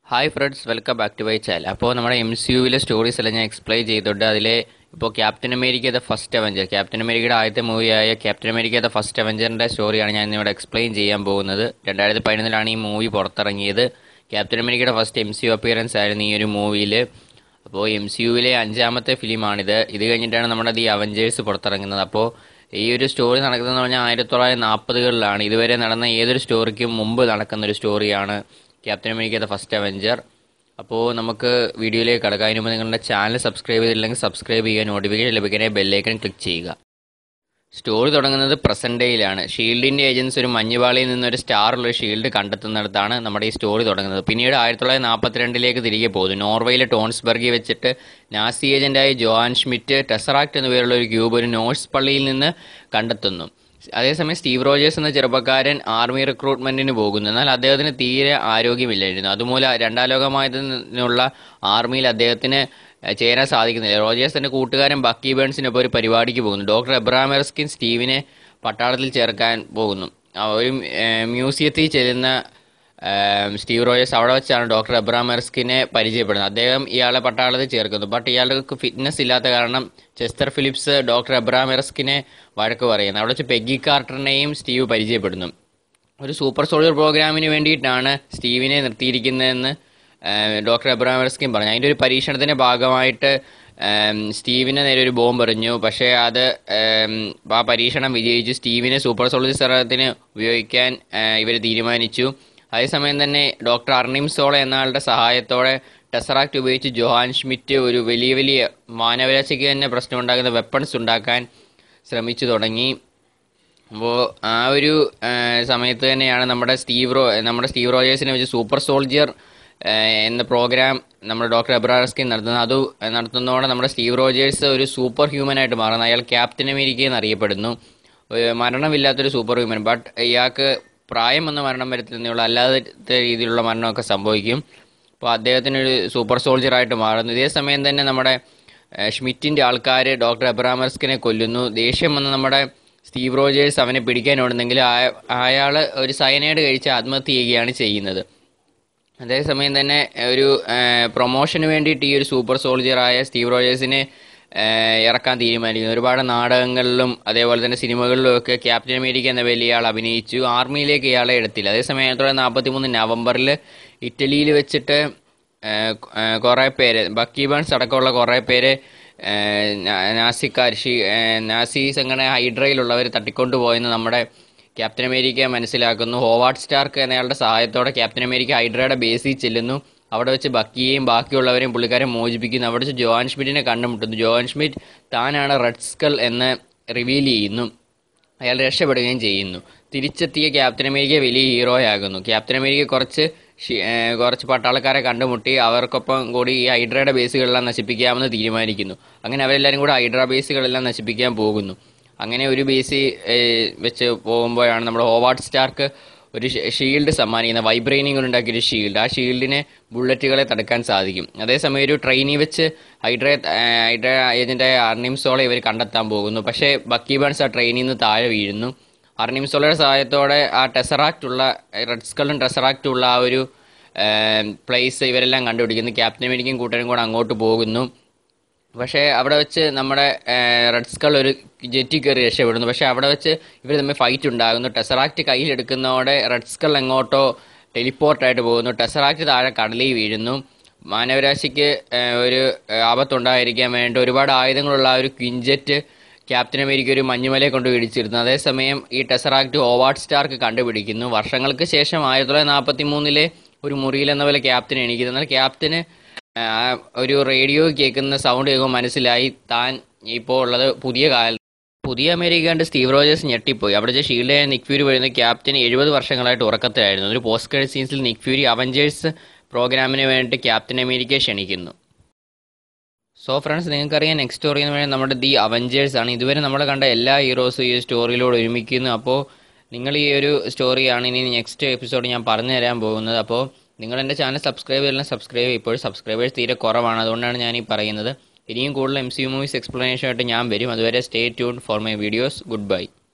hi friends welcome back to my channel അപ്പോൾ നമ്മുടെ M C യുവിലെ stories എല്ലാം ഞാൻ എക്സ്പ്ലെയിൻ ചെയ്തിട്ടുണ്ട് അതിലെ ഇപ്പോൾ captain America the first avenger captain അമേരിക്കയുടെ ആദ്യത്തെ മൂവിയായ ക്യാപ്റ്റൻ അമേരിക്ക ദ ഫസ്റ്റ് അവഞ്ചറിൻ്റെ സ്റ്റോറിയാണ് ഞാൻ ഇവിടെ എക്സ്പ്ലെയിൻ ചെയ്യാൻ പോകുന്നത് രണ്ടായിരത്തി പതിനൊന്നിലാണ് ഈ മൂവി പുറത്തിറങ്ങിയത് ക്യാപ്റ്റൻ അമേരിക്കയുടെ first M C U appearance ആയിരുന്നു ഈ ഒരു മൂവിയിൽ അപ്പോൾ എം സി യുവിലെ അഞ്ചാമത്തെ ഫിലിമാണിത് ഇത് കഴിഞ്ഞിട്ടാണ് നമ്മുടെ ദി അവഞ്ചേഴ്സ് പുറത്തിറങ്ങുന്നത് അപ്പോൾ ഈ ഒരു സ്റ്റോറി നടക്കുന്നതെന്ന് പറഞ്ഞാൽ ആയിരത്തി തൊള്ളായിരത്തി നാൽപ്പതുകളിലാണ് ഇതുവരെ നടന്ന ഏതൊരു സ്റ്റോറിക്കും മുമ്പ് നടക്കുന്ന ഒരു സ്റ്റോറിയാണ് captain America the first avenger അപ്പോൾ നമുക്ക് വീഡിയോയിലേക്ക് കടക്കാം അതിന് മുമ്പ് നിങ്ങളുടെ ചാനൽ സബ്സ്ക്രൈബ് ചെയ്തില്ലെങ്കിൽ സബ്സ്ക്രൈബ് ചെയ്യുക നോട്ടിഫിക്കേഷൻ ലഭിക്കാനായി ബെല്ലൈക്കൺ ക്ലിക്ക് ചെയ്യുക സ്റ്റോറി തുടങ്ങുന്നത് പ്രസന്റ് ഡേയിലാണ് ഷീൽഡിന്റെ ഏജൻസ് ഒരു മഞ്ഞുപാളിയിൽ നിന്ന് ഒരു സ്റ്റാറുള്ള ഒരു ഷീൽഡ് കണ്ടെത്തുന്നിടത്താണ് നമ്മുടെ ഈ സ്റ്റോറി തുടങ്ങുന്നത് പിന്നീട് ആയിരത്തി തൊള്ളായിരത്തി നാൽപ്പത്തിരണ്ടിലേക്ക് തിരികെ പോകുന്നു നോർവേയിലെ ടോൺസ്ബർഗിൽ വെച്ചിട്ട് നാസി ഏജന്റായ ജോഹാൻ ഷ്മിറ്റ് ടെസറാക്ട് എന്ന പേരുള്ള ഒരു ക്യൂബ് ഒരു നോഴ്സ് പള്ളിയിൽ നിന്ന് കണ്ടെത്തുന്നു അതേസമയം സ്റ്റീവ് റോജേഴ്സ് എന്ന ചെറുപ്പക്കാരൻ ആർമി റിക്രൂട്ട്മെന്റിന് പോകുന്നു എന്നാൽ അദ്ദേഹത്തിന് തീരെ ആരോഗ്യമില്ലായിരുന്നു അതുമൂലം രണ്ടാം ലോകമായതിനുള്ള ആർമിയിൽ അദ്ദേഹത്തിന് ചേരാൻ സാധിക്കുന്നില്ല റോജേഴ്സ് തന്റെ കൂട്ടുകാരൻ ബക്കി ബേൺസിനൊപ്പം ഒരു പരിപാടിക്ക് പോകുന്നു ഡോക്ടർ എബ്രഹാം എർസ്കിൻ സ്റ്റീവിനെ പട്ടാളത്തിൽ ചേർക്കാൻ പോകുന്നു ആ ഒരു ഏഹ്, മ്യൂസിയത്തിൽ ചെല്ലുന്ന ഏഹ്, സ്റ്റീവ് റോജേഴ്സ് അവിടെ വെച്ചാണ് ഡോക്ടർ എബ്രഹാം എർസ്കിനെ പരിചയപ്പെടുന്നത് അദ്ദേഹം ഇയാളെ പട്ടാളത്തിൽ ചേർക്കുന്നു ബട്ട് ഇയാൾക്ക് ഫിറ്റ്നസ് ഇല്ലാത്ത കാരണം ചെസ്റ്റർ ഫിലിപ്സ് ഡോക്ടർ എബ്രഹാം എർസ്കിനെ വഴക്ക് പറയുന്നു അവിടെ വെച്ച് പെഗ്ഗി കാർട്ടറിനെയും സ്റ്റീവ് പരിചയപ്പെടുന്നു ഒരു സൂപ്പർ സോൾജർ പ്രോഗ്രാമിന് വേണ്ടിയിട്ടാണ് സ്റ്റീവിനെ നിർത്തിയിരിക്കുന്നതെന്ന് ഏഹ്, ഡോക്ടർ എബ്രഹാം എർസ്കിൻ പറഞ്ഞു അതിൻ്റെ ഒരു പരീക്ഷണത്തിൻ്റെ ഭാഗമായിട്ട് ഏം, സ്റ്റീവിന് നേരെ ഒരു ബോംബ് എറിഞ്ഞു പക്ഷേ അത് ഏം, ആ പരീക്ഷണം വിജയിച്ചു സ്റ്റീവിനെ സൂപ്പർ സോൾജർ സർവത്തിന് ഉപയോഗിക്കാൻ ഇവർ തീരുമാനിച്ചു അതേസമയം തന്നെ ഡോക്ടർ അർണിം സോള എന്ന ആളുടെ സഹായത്തോടെ ടെസറാക്ട് ഉപയോഗിച്ച് ജോഹാൻ ഷ്മിറ്റ് ഒരു വലിയ വലിയ മാനവരാശിക്ക് തന്നെ പ്രശ്നമുണ്ടാക്കുന്ന വെപ്പൺസ് ഉണ്ടാക്കാൻ ശ്രമിച്ചു തുടങ്ങി അപ്പോൾ ആ ഒരു ആ, സമയത്ത് തന്നെയാണ് നമ്മുടെ സ്റ്റീവ് റോ നമ്മുടെ സ്റ്റീവ് റോജേഴ്സിനെ വെച്ച് സൂപ്പർ സോൾജിയർ ആ, എന്ന പ്രോഗ്രാം നമ്മുടെ ഡോക്ടർ എബ്രാസ്കിൻ നടത്തുന്നത് അത് നടത്തുന്നതോടെ നമ്മുടെ സ്റ്റീവ് റോജേഴ്സ് ഒരു സൂപ്പർ ഹ്യൂമൻ ആയിട്ട് മാറുന്നു അയാൾ ക്യാപ്റ്റൻ അമേരിക്ക എന്നറിയപ്പെടുന്നു ഒരു മരണമില്ലാത്തൊരു സൂപ്പർ ഹ്യൂമൻ ബട്ട് ഇയാൾക്ക് പ്രായം ഒന്നും മരണം വരുത്തുന്നുള്ള അല്ലാത്ത രീതിയിലുള്ള മരണമൊക്കെ സംഭവിക്കും അപ്പോൾ അദ്ദേഹത്തിന് ഒരു സൂപ്പർ സോൾജിയർ ആയിട്ട് മാറുന്നു ഇതേ സമയം തന്നെ നമ്മുടെ ഏഹ്, ഷ്മിറ്റിന്റെ ആൾക്കാർ ഡോക്ടർ എബ്രാമർസ്കിനെ കൊല്ലുന്നു ദേഷ്യം വന്ന് നമ്മുടെ സ്റ്റീവ് റോജേഴ്സ് അവനെ പിടിക്കാൻ ഓടുന്നെങ്കിൽ അയാൾ ഒരു സയനൈഡ് കഴിച്ച് ആത്മഹത്യ ചെയ്യുകയാണ് ചെയ്യുന്നത് അതേസമയം തന്നെ ഒരു പ്രൊമോഷന് വേണ്ടിയിട്ട് ഈ ഒരു സൂപ്പർ സോൾജിയറായ സ്റ്റീവ് റോജേഴ്സിനെ ഏഹ്, ഇറക്കാൻ തീരുമാനിക്കുന്നു ഒരുപാട് നാടകങ്ങളിലും അതേപോലെ തന്നെ സിനിമകളിലും ഒക്കെ ക്യാപ്റ്റൻ അമേരിക്ക എന്ന വലിയ ആൾ അഭിനയിച്ചു ആർമിയിലേക്ക് ഇയാളെ എടുത്തില്ല അതേസമയം ആയിരത്തി തൊള്ളായിരത്തി നാൽപ്പത്തി മൂന്ന് നവംബറിൽ ഇറ്റലിയിൽ വെച്ചിട്ട് ഏഹ്, ഏഹ്, കുറേ പേര് ബക്കി ബേൺസ് അടക്കമുള്ള കുറേ പേര് ഏഹ്, നാ- നാസിക്കാർ ഷി- ഏഹ്, നാസി സംഘടന ഹൈഡ്രയിലുള്ളവർ തട്ടിക്കൊണ്ടുപോയെന്ന് നമ്മുടെ ക്യാപ്റ്റൻ അമേരിക്ക മനസ്സിലാക്കുന്നു ഹോവാർഡ് സ്റ്റാർക്ക് എന്നയാളുടെ സഹായത്തോടെ ക്യാപ്റ്റൻ അമേരിക്ക ഹൈഡ്രയുടെ ബേസിൽ ചെല്ലുന്നു അവിടെ വെച്ച് ബക്കിയെയും ബാക്കിയുള്ളവരെയും പുള്ളിക്കാരെ മോചിപ്പിക്കുന്നു അവിടെ വെച്ച് ജോഹാൻ ഷ്മിറ്റിനെ കണ്ടുമുട്ടുന്നു ജോഹാൻ ഷ്മിറ്റ് താനാണ് റെഡ് സ്കൾ എന്ന് റിവീൽ ചെയ്യുന്നു അയാൾ രക്ഷപ്പെടുകയും ചെയ്യുന്നു തിരിച്ചെത്തിയ ക്യാപ്റ്റൻ അമേരിക്ക വലിയ ഹീറോയാകുന്നു ക്യാപ്റ്റൻ അമേരിക്ക കുറച്ച് ഷി- ഏഹ് കുറച്ച് പട്ടാളക്കാരെ കണ്ടുമുട്ടി അവർക്കൊപ്പം കൂടി ഈ ഹൈഡ്രയുടെ ബേസുകളെല്ലാം നശിപ്പിക്കാമെന്ന് തീരുമാനിക്കുന്നു അങ്ങനെ അവരെല്ലാവരും കൂടെ ഹൈഡ്ര ബേസുകളെല്ലാം നശിപ്പിക്കാൻ പോകുന്നു അങ്ങനെ ഒരു ബേസ് വെച്ച് പോകുമ്പോഴാണ് നമ്മുടെ ഹോവാർഡ് സ്റ്റാർക്ക് ഒരു ഷീൽഡ് സമ്മാനിക്കുന്ന വൈബ്രേനിങ് കൊണ്ട് ഉണ്ടാക്കിയ ഒരു ഷീൽഡ് ആ ഷീൽഡിനെ ബുള്ളറ്റുകളെ തടുക്കാൻ സാധിക്കും അതേസമയം ഒരു ട്രെയിനിൽ വെച്ച് ഹൈഡ്ര ഹൈഡ്ര ഏജന്റായ അർണിംസോളെ ഇവർ കണ്ടെത്താൻ പോകുന്നു പക്ഷേ ബക്കി ബേൺസ് ആ ട്രെയിനിൽ നിന്ന് താഴെ വീഴുന്നു അർണിംസോളയുടെ സഹായത്തോടെ ആ ടെസറാക്ട് ഉള്ള റെഡ് സ്കളും ടെസറാക്റ്റും ഉള്ള ആ ഒരു പ്ലേസ് ഇവരെല്ലാം കണ്ടുപിടിക്കുന്നു ക്യാപ്റ്റൻ അമേരിക്കയും കൂട്ടരും കൂടെ അങ്ങോട്ട് പോകുന്നു പക്ഷേ അവിടെ വെച്ച് നമ്മുടെ റെഡ് സ്കൾ ഒരു ജെറ്റി കയറി രക്ഷപ്പെടുന്നു പക്ഷേ അവിടെ വെച്ച് ഇവർ തമ്മിൽ ഫൈറ്റ് ഉണ്ടാകുന്നു ടെസറാക്ട് കയ്യിലെടുക്കുന്നതോടെ റെഡ് സ്കൾ എങ്ങോട്ടോ ടെലിപ്പോർട്ടായിട്ട് പോകുന്നു ടെസറാക്ട് താഴെ കടലിൽ വീഴുന്നു മാനവരാശിക്ക് ഏഹ്, ഒരു ഏഹ്, ആപത്തുണ്ടായിരിക്കാൻ വേണ്ടി ഒരുപാട് ആയുധങ്ങളുള്ള ആ ഒരു ക്വിഞ്ചറ്റ് ക്യാപ്റ്റൻ അമേരിക്ക ഒരു മഞ്ഞുമലയെ കൊണ്ട് ഇടിച്ചിരുന്നു അതേസമയം ഈ ടെസറാക്ട് ഓവാർഡ് സ്റ്റാർക്ക് കണ്ടുപിടിക്കുന്നു വർഷങ്ങൾക്ക് ശേഷം ആയിരത്തി തൊള്ളായിരത്തി നാൽപ്പത്തി മൂന്നിലെ ഒരു മുറിയിൽ എന്ന പോലെ ക്യാപ്റ്റൻ എണീക്കുന്നു എന്നാൽ ക്യാപ്റ്റന് ആ, ഒരു റേഡിയോ കേൾക്കുന്ന സൗണ്ട് കേൾക്കുമ്പോൾ മനസ്സിലായി താൻ ഇപ്പോൾ ഉള്ളത് പുതിയ കാലത്ത് പുതിയ അമേരിക്ക കണ്ട് സ്റ്റീവ് റോജേഴ്സ് ഞെട്ടിപ്പോയി അവിടെ വെച്ച് ഷീൽഡായ നിക് ഫ്യൂരി വരുന്ന ക്യാപ്റ്റൻ എഴുപത് വർഷങ്ങളായിട്ട് ഉറക്കത്തിലായിരുന്നു ഒരു പോസ്റ്റ് ക്രെഡിറ്റ് സീൻസിൽ നിക് ഫ്യൂരി അവഞ്ചേഴ്സ് പ്രോഗ്രാമിന് വേണ്ടി ക്യാപ്റ്റൻ അമേരിക്കയെ ക്ഷണിക്കുന്നു സോ ഫ്രണ്ട്സ് നിങ്ങൾക്കറിയാം നെക്സ്റ്റ് സ്റ്റോറി എന്ന് പറയുന്നത് നമ്മുടെ ദി അവഞ്ചേഴ്സ് ആണ് ഇതുവരെ നമ്മൾ കണ്ട എല്ലാ ഹീറോസും ഈ സ്റ്റോറിയിലൂടെ ഒരുമിക്കുന്നു അപ്പോൾ നിങ്ങൾ ഈ ഒരു സ്റ്റോറിയാണ് ഇനി നെക്സ്റ്റ് എപ്പിസോഡ് ഞാൻ പറഞ്ഞു തരാൻ പോകുന്നത് അപ്പോൾ നിങ്ങൾ എൻ്റെ ചാനൽ സബ്സ്ക്രൈബ് ചെയ്യണം സബ്സ്ക്രൈബ് ഇപ്പോൾ സബ്സ്ക്രൈബേഴ്സ് തീരെ കുറവാണ് അതുകൊണ്ടാണ് ഞാൻ ഈ പറയുന്നത് ഇനിയും കൂടുതൽ M C U movies explanation ആയിട്ട് ഞാൻ വരും അതുവരെ stay tune for my videos good by